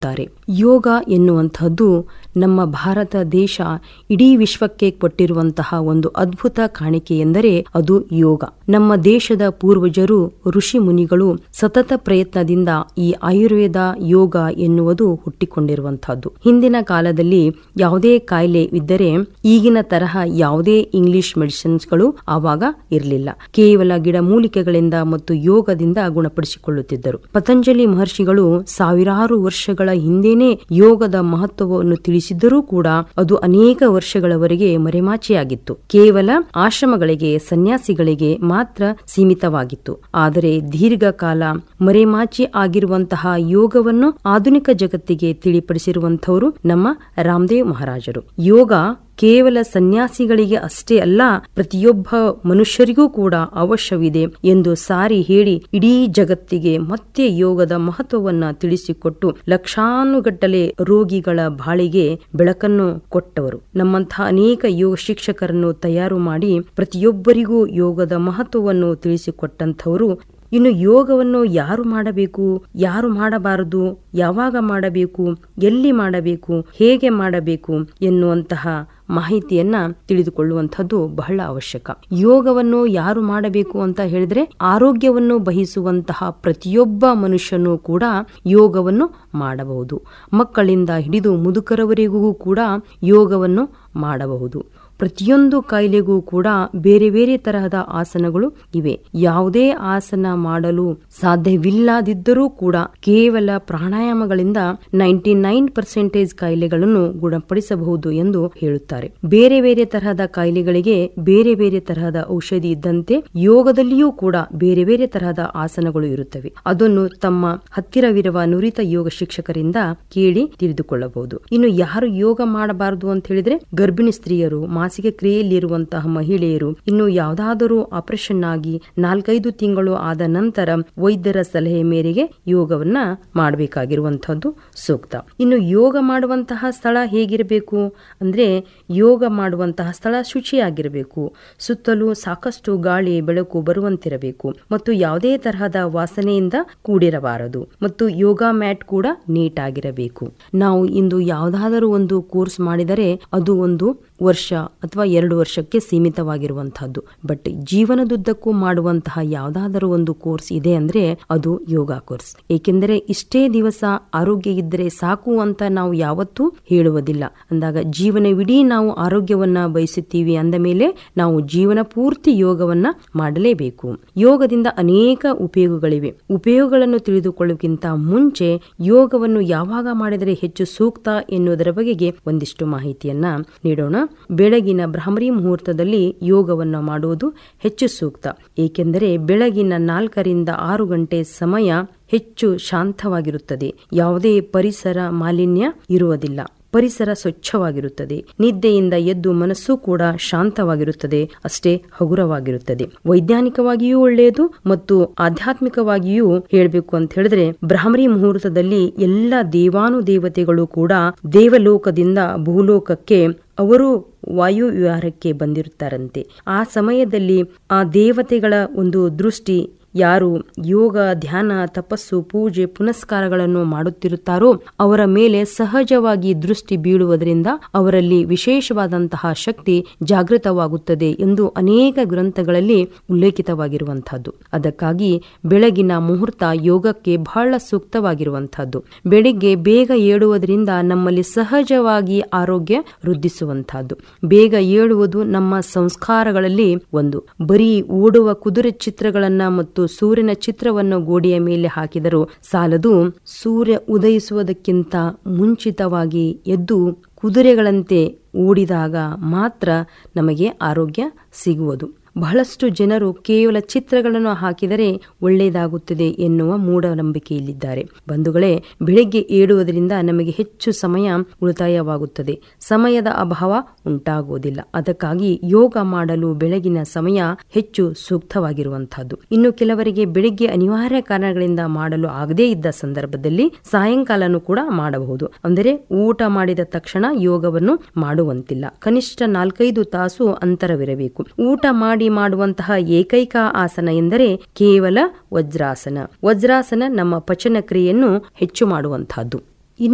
ಹೇಳುತ್ತಾರೆ ಯೋಗ ಎನ್ನುವಂತಹದ್ದು ನಮ್ಮ ಭಾರತ ದೇಶ ಇಡೀ ವಿಶ್ವಕ್ಕೆ ಕೊಟ್ಟಿರುವಂತಹ ಒಂದು ಅದ್ಭುತ ಕಾಣಿಕೆ ಎಂದರೆ ಅದು ಯೋಗ ನಮ್ಮ ದೇಶದ ಪೂರ್ವಜರು ಋಷಿ ಮುನಿಗಳು ಸತತ ಪ್ರಯತ್ನದಿಂದ ಈ ಆಯುರ್ವೇದ ಯೋಗ ಎನ್ನುವುದು ಹುಟ್ಟಿಕೊಂಡಿರುವಂತಹದ್ದು ಹಿಂದಿನ ಕಾಲದಲ್ಲಿ ಯಾವುದೇ ಕಾಯಿಲೆ ಇದ್ದರೆ ಈಗಿನ ತರಹ ಯಾವುದೇ ಇಂಗ್ಲಿಷ್ ಮೆಡಿಸಿನ್ಸ್ಗಳು ಆವಾಗ ಇರಲಿಲ್ಲ ಕೇವಲ ಗಿಡಮೂಲಿಕೆಗಳಿಂದ ಮತ್ತು ಯೋಗದಿಂದ ಗುಣಪಡಿಸಿಕೊಳ್ಳುತ್ತಿದ್ದರು ಪತಂಜಲಿ ಮಹರ್ಷಿಗಳು ಸಾವಿರಾರು ವರ್ಷಗಳ ಹಿಂದೆನೇ ಯೋಗದ ಮಹತ್ವವನ್ನು ತಿಳಿಸಿದ್ದರೂ ಕೂಡ ಅದು ಅನೇಕ ವರ್ಷಗಳವರೆಗೆ ಮರೆಮಾಚಿಯಾಗಿತ್ತು ಕೇವಲ ಆಶ್ರಮಗಳಿಗೆ ಸನ್ಯಾಸಿಗಳಿಗೆ ಮಾತ್ರ ಸೀಮಿತವಾಗಿತ್ತು ಆದರೆ ದೀರ್ಘಕಾಲ ಮರೆಮಾಚಿ ಆಗಿರುವಂತಹ ಯೋಗವನ್ನು ಆಧುನಿಕ ಜಗತ್ತಿಗೆ ತಿಳಿಪಡಿಸಿರುವಂತವರು ನಮ್ಮ ರಾಮದೇವ್ ಮಹಾರಾಜರು ಯೋಗ ಕೇವಲ ಸನ್ಯಾಸಿಗಳಿಗೆ ಅಷ್ಟೇ ಅಲ್ಲ ಪ್ರತಿಯೊಬ್ಬ ಮನುಷ್ಯರಿಗೂ ಕೂಡ ಅವಶ್ಯವಿದೆ ಎಂದು ಸಾರಿ ಹೇಳಿ ಇಡೀ ಜಗತ್ತಿಗೆ ಮತ್ತೆ ಯೋಗದ ಮಹತ್ವವನ್ನ ತಿಳಿಸಿಕೊಟ್ಟು ಲಕ್ಷಾನುಗಟ್ಟಲೆ ರೋಗಿಗಳ ಬಾಳಿಗೆ ಬೆಳಕನ್ನು ಕೊಟ್ಟವರು ನಮ್ಮಂತಹ ಅನೇಕ ಯೋಗ ಶಿಕ್ಷಕರನ್ನು ತಯಾರು ಮಾಡಿ ಪ್ರತಿಯೊಬ್ಬರಿಗೂ ಯೋಗದ ಮಹತ್ವವನ್ನು ತಿಳಿಸಿಕೊಟ್ಟಂಥವರು ಇನ್ನು ಯೋಗವನ್ನು ಯಾರು ಮಾಡಬೇಕು ಯಾರು ಮಾಡಬಾರದು ಯಾವಾಗ ಮಾಡಬೇಕು ಎಲ್ಲಿ ಮಾಡಬೇಕು ಹೇಗೆ ಮಾಡಬೇಕು ಎನ್ನುವಂತಹ ಮಾಹಿತಿಯನ್ನ ತಿಳಿದುಕೊಳ್ಳುವಂಥದ್ದು ಬಹಳ ಅವಶ್ಯಕ ಯೋಗವನ್ನು ಯಾರು ಮಾಡಬೇಕು ಅಂತ ಹೇಳಿದ್ರೆ ಆರೋಗ್ಯವನ್ನು ಬಯಸುವಂತಹ ಪ್ರತಿಯೊಬ್ಬ ಮನುಷ್ಯನು ಕೂಡ ಯೋಗವನ್ನು ಮಾಡಬಹುದು ಮಕ್ಕಳಿಂದ ಹಿಡಿದು ಮುದುಕರವರೆಗೂ ಕೂಡ ಯೋಗವನ್ನು ಮಾಡಬಹುದು ಪ್ರತಿಯೊಂದು ಕಾಯಿಲೆಗೂ ಕೂಡ ಬೇರೆ ಬೇರೆ ತರಹದ ಆಸನಗಳು ಇವೆ ಯಾವುದೇ ಆಸನ ಮಾಡಲು ಸಾಧ್ಯವಿಲ್ಲದಿದ್ದರೂ ಕೂಡ ಕೇವಲ ಪ್ರಾಣಾಯಾಮಗಳಿಂದ ನೈಂಟಿ ನೈನ್ ಪರ್ಸೆಂಟೇಜ್ ಕಾಯಿಲೆಗಳನ್ನು ಗುಣಪಡಿಸಬಹುದು ಎಂದು ಹೇಳುತ್ತಾರೆ ಬೇರೆ ಬೇರೆ ತರಹದ ಕಾಯಿಲೆಗಳಿಗೆ ಬೇರೆ ಬೇರೆ ತರಹದ ಔಷಧಿ ಇದ್ದಂತೆ ಯೋಗದಲ್ಲಿಯೂ ಕೂಡ ಬೇರೆ ಬೇರೆ ತರಹದ ಆಸನಗಳು ಇರುತ್ತವೆ ಅದನ್ನು ತಮ್ಮ ಹತ್ತಿರವಿರುವ ನುರಿತ ಯೋಗ ಶಿಕ್ಷಕರಿಂದ ಕೇಳಿ ತಿಳಿದುಕೊಳ್ಳಬಹುದು ಇನ್ನು ಯಾರು ಯೋಗ ಮಾಡಬಾರದು ಅಂತ ಹೇಳಿದ್ರೆ ಗರ್ಭಿಣಿ ಸ್ತ್ರೀಯರು ಮಾಸಿಕ ಕ್ರಿಯೆಯಲ್ಲಿರುವಂತಹ ಮಹಿಳೆಯರು ಇನ್ನು ಯಾವುದಾದರೂ ಆಪರೇಷನ್ ಆಗಿ ನಾಲ್ಕೈದು ತಿಂಗಳು ಆದ ನಂತರ ವೈದ್ಯರ ಸಲಹೆ ಮೇರೆಗೆ ಯೋಗವನ್ನ ಮಾಡಬೇಕಾಗಿರುವಂತಹದ್ದು ಸೂಕ್ತ ಇನ್ನು ಯೋಗ ಮಾಡುವಂತಹ ಸ್ಥಳ ಹೇಗಿರಬೇಕು ಅಂದ್ರೆ ಯೋಗ ಮಾಡುವಂತಹ ಸ್ಥಳ ಶುಚಿಯಾಗಿರಬೇಕು ಸುತ್ತಲೂ ಸಾಕಷ್ಟು ಗಾಳಿ ಬೆಳಕು ಬರುವಂತಿರಬೇಕು ಮತ್ತು ಯಾವುದೇ ತರಹದ ವಾಸನೆಯಿಂದ ಕೂಡಿರಬಾರದು ಮತ್ತು ಯೋಗ ಮ್ಯಾಟ್ ಕೂಡ ನೀಟ್ ಆಗಿರಬೇಕು ನಾವು ಇಂದು ಯಾವುದಾದರೂ ಒಂದು ಕೋರ್ಸ್ ಮಾಡಿದರೆ ಅದು ಒಂದು ವರ್ಷ ಅಥವಾ ಎರಡು ವರ್ಷಕ್ಕೆ ಸೀಮಿತವಾಗಿರುವಂತಹದ್ದು ಬಟ್ ಜೀವನದುದ್ದಕ್ಕೂ ಮಾಡುವಂತಹ ಯಾವುದಾದರೂ ಒಂದು ಕೋರ್ಸ್ ಇದೆ ಅಂದ್ರೆ ಅದು ಯೋಗ ಕೋರ್ಸ್ ಏಕೆಂದರೆ ಇಷ್ಟೇ ದಿವಸ ಆರೋಗ್ಯ ಇದ್ದರೆ ಸಾಕು ಅಂತ ನಾವು ಯಾವತ್ತೂ ಹೇಳುವುದಿಲ್ಲ ಅಂದಾಗ ಜೀವನವಿಡೀ ನಾವು ಆರೋಗ್ಯವನ್ನ ಬಯಸುತ್ತೀವಿ ಅಂದ ಮೇಲೆ ನಾವು ಜೀವನ ಪೂರ್ತಿ ಯೋಗವನ್ನ ಮಾಡಲೇಬೇಕು ಯೋಗದಿಂದ ಅನೇಕ ಉಪಯೋಗಗಳಿವೆ ಉಪಯೋಗಗಳನ್ನು ತಿಳಿದುಕೊಳ್ಳುವುದಕ್ಕಿಂತ ಮುಂಚೆ ಯೋಗವನ್ನು ಯಾವಾಗ ಮಾಡಿದರೆ ಹೆಚ್ಚು ಸೂಕ್ತ ಎನ್ನುವುದರ ಬಗೆಗೆ ಒಂದಿಷ್ಟು ಮಾಹಿತಿಯನ್ನ ನೀಡೋಣ ಬೆಳಗಿನ ಭ್ರಾಮರಿ ಮುಹೂರ್ತದಲ್ಲಿ ಯೋಗವನ್ನು ಮಾಡುವುದು ಹೆಚ್ಚು ಸೂಕ್ತ ಏಕೆಂದರೆ ಬೆಳಗಿನ ನಾಲ್ಕರಿಂದ ಆರು ಗಂಟೆ ಸಮಯ ಹೆಚ್ಚು ಶಾಂತವಾಗಿರುತ್ತದೆ ಯಾವುದೇ ಪರಿಸರ ಮಾಲಿನ್ಯ ಇರುವುದಿಲ್ಲ ಪರಿಸರ ಸ್ವಚ್ಛವಾಗಿರುತ್ತದೆ ನಿದ್ದೆಯಿಂದ ಎದ್ದು ಮನಸ್ಸು ಕೂಡ ಶಾಂತವಾಗಿರುತ್ತದೆ ಅಷ್ಟೇ ಹಗುರವಾಗಿರುತ್ತದೆ ವೈಜ್ಞಾನಿಕವಾಗಿಯೂ ಒಳ್ಳೆಯದು ಮತ್ತು ಆಧ್ಯಾತ್ಮಿಕವಾಗಿಯೂ ಹೇಳಬೇಕು ಅಂತ ಹೇಳಿದ್ರೆ ಬ್ರಾಹ್ಮರಿ ಮುಹೂರ್ತದಲ್ಲಿ ಎಲ್ಲ ದೇವಾನುದೇವತೆಗಳು ಕೂಡ ದೇವಲೋಕದಿಂದ ಭೂಲೋಕಕ್ಕೆ ಅವರು ವಾಯು ವಿಹಾರಕ್ಕೆ ಬಂದಿರುತ್ತಾರಂತೆ ಆ ಸಮಯದಲ್ಲಿ ಆ ದೇವತೆಗಳ ಒಂದು ದೃಷ್ಟಿ ಯಾರು ಯೋಗ ಧ್ಯಾನ ತಪಸ್ಸು ಪೂಜೆ ಪುನಸ್ಕಾರಗಳನ್ನು ಮಾಡುತ್ತಿರುತ್ತಾರೋ ಅವರ ಮೇಲೆ ಸಹಜವಾಗಿ ದೃಷ್ಟಿ ಬೀಳುವುದರಿಂದ ಅವರಲ್ಲಿ ವಿಶೇಷವಾದಂತಹ ಶಕ್ತಿ ಜಾಗೃತವಾಗುತ್ತದೆ ಎಂದು ಅನೇಕ ಗ್ರಂಥಗಳಲ್ಲಿ ಉಲ್ಲೇಖಿತವಾಗಿರುವಂತಹದ್ದು ಅದಕ್ಕಾಗಿ ಬೆಳಗಿನ ಮುಹೂರ್ತ ಯೋಗಕ್ಕೆ ಬಹಳ ಸೂಕ್ತವಾಗಿರುವಂತಹದ್ದು ಬೆಳಿಗ್ಗೆ ಬೇಗ ಏಳುವುದರಿಂದ ನಮ್ಮಲ್ಲಿ ಸಹಜವಾಗಿ ಆರೋಗ್ಯ ವೃದ್ಧಿಸುವಂತಹದ್ದು ಬೇಗ ಏಳುವುದು ನಮ್ಮ ಸಂಸ್ಕಾರಗಳಲ್ಲಿ ಒಂದು ಬರೀ ಓಡುವ ಕುದುರೆ ಚಿತ್ರಗಳನ್ನ ಮತ್ತು ಸೂರ್ಯನ ಚಿತ್ರವನ್ನು ಗೋಡೆಯ ಮೇಲೆ ಹಾಕಿದರೂ ಸಾಲದು ಸೂರ್ಯ ಉದಯಿಸುವುದಕ್ಕಿಂತ ಮುಂಚಿತವಾಗಿ ಎದ್ದು ಕುದುರೆಗಳಂತೆ ಓಡಿದಾಗ ಮಾತ್ರ ನಮಗೆ ಆರೋಗ್ಯ ಸಿಗುವುದು ಬಹಳಷ್ಟು ಜನರು ಕೇವಲ ಚಿತ್ರಗಳನ್ನು ಹಾಕಿದರೆ ಒಳ್ಳೆಯದಾಗುತ್ತದೆ ಎನ್ನುವ ಮೂಢನಂಬಿಕೆಯಲ್ಲಿದ್ದಾರೆ ಬಂಧುಗಳೇ ಬೆಳಿಗ್ಗೆ ಏಳುವುದರಿಂದ ನಮಗೆ ಹೆಚ್ಚು ಸಮಯ ಉಳಿತಾಯವಾಗುತ್ತದೆ ಸಮಯದ ಅಭಾವ ಉಂಟಾಗುವುದಿಲ್ಲ ಅದಕ್ಕಾಗಿ ಯೋಗ ಮಾಡಲು ಬೆಳಗಿನ ಸಮಯ ಹೆಚ್ಚು ಸೂಕ್ತವಾಗಿರುವಂತಹದ್ದು ಇನ್ನು ಕೆಲವರಿಗೆ ಬೆಳಿಗ್ಗೆ ಅನಿವಾರ್ಯ ಕಾರಣಗಳಿಂದ ಮಾಡಲು ಆಗದೇ ಇದ್ದ ಸಂದರ್ಭದಲ್ಲಿ ಸಾಯಂಕಾಲನೂ ಕೂಡ ಮಾಡಬಹುದು ಅಂದರೆ ಊಟ ಮಾಡಿದ ತಕ್ಷಣ ಯೋಗವನ್ನು ಮಾಡುವಂತಿಲ್ಲ ಕನಿಷ್ಠ ನಾಲ್ಕೈದು ತಾಸು ಅಂತರವಿರಬೇಕು ಊಟ ಮಾಡಿ ಮಾಡುವಂತಹ ಏಕೈಕ ಆಸನ ಎಂದರೆ ಕೇವಲ ವಜ್ರಾಸನ ವಜ್ರಾಸನ ನಮ್ಮ ಪಚನ ಕ್ರಿಯೆಯನ್ನು ಹೆಚ್ಚು ಮಾಡುವಂತಹದ್ದು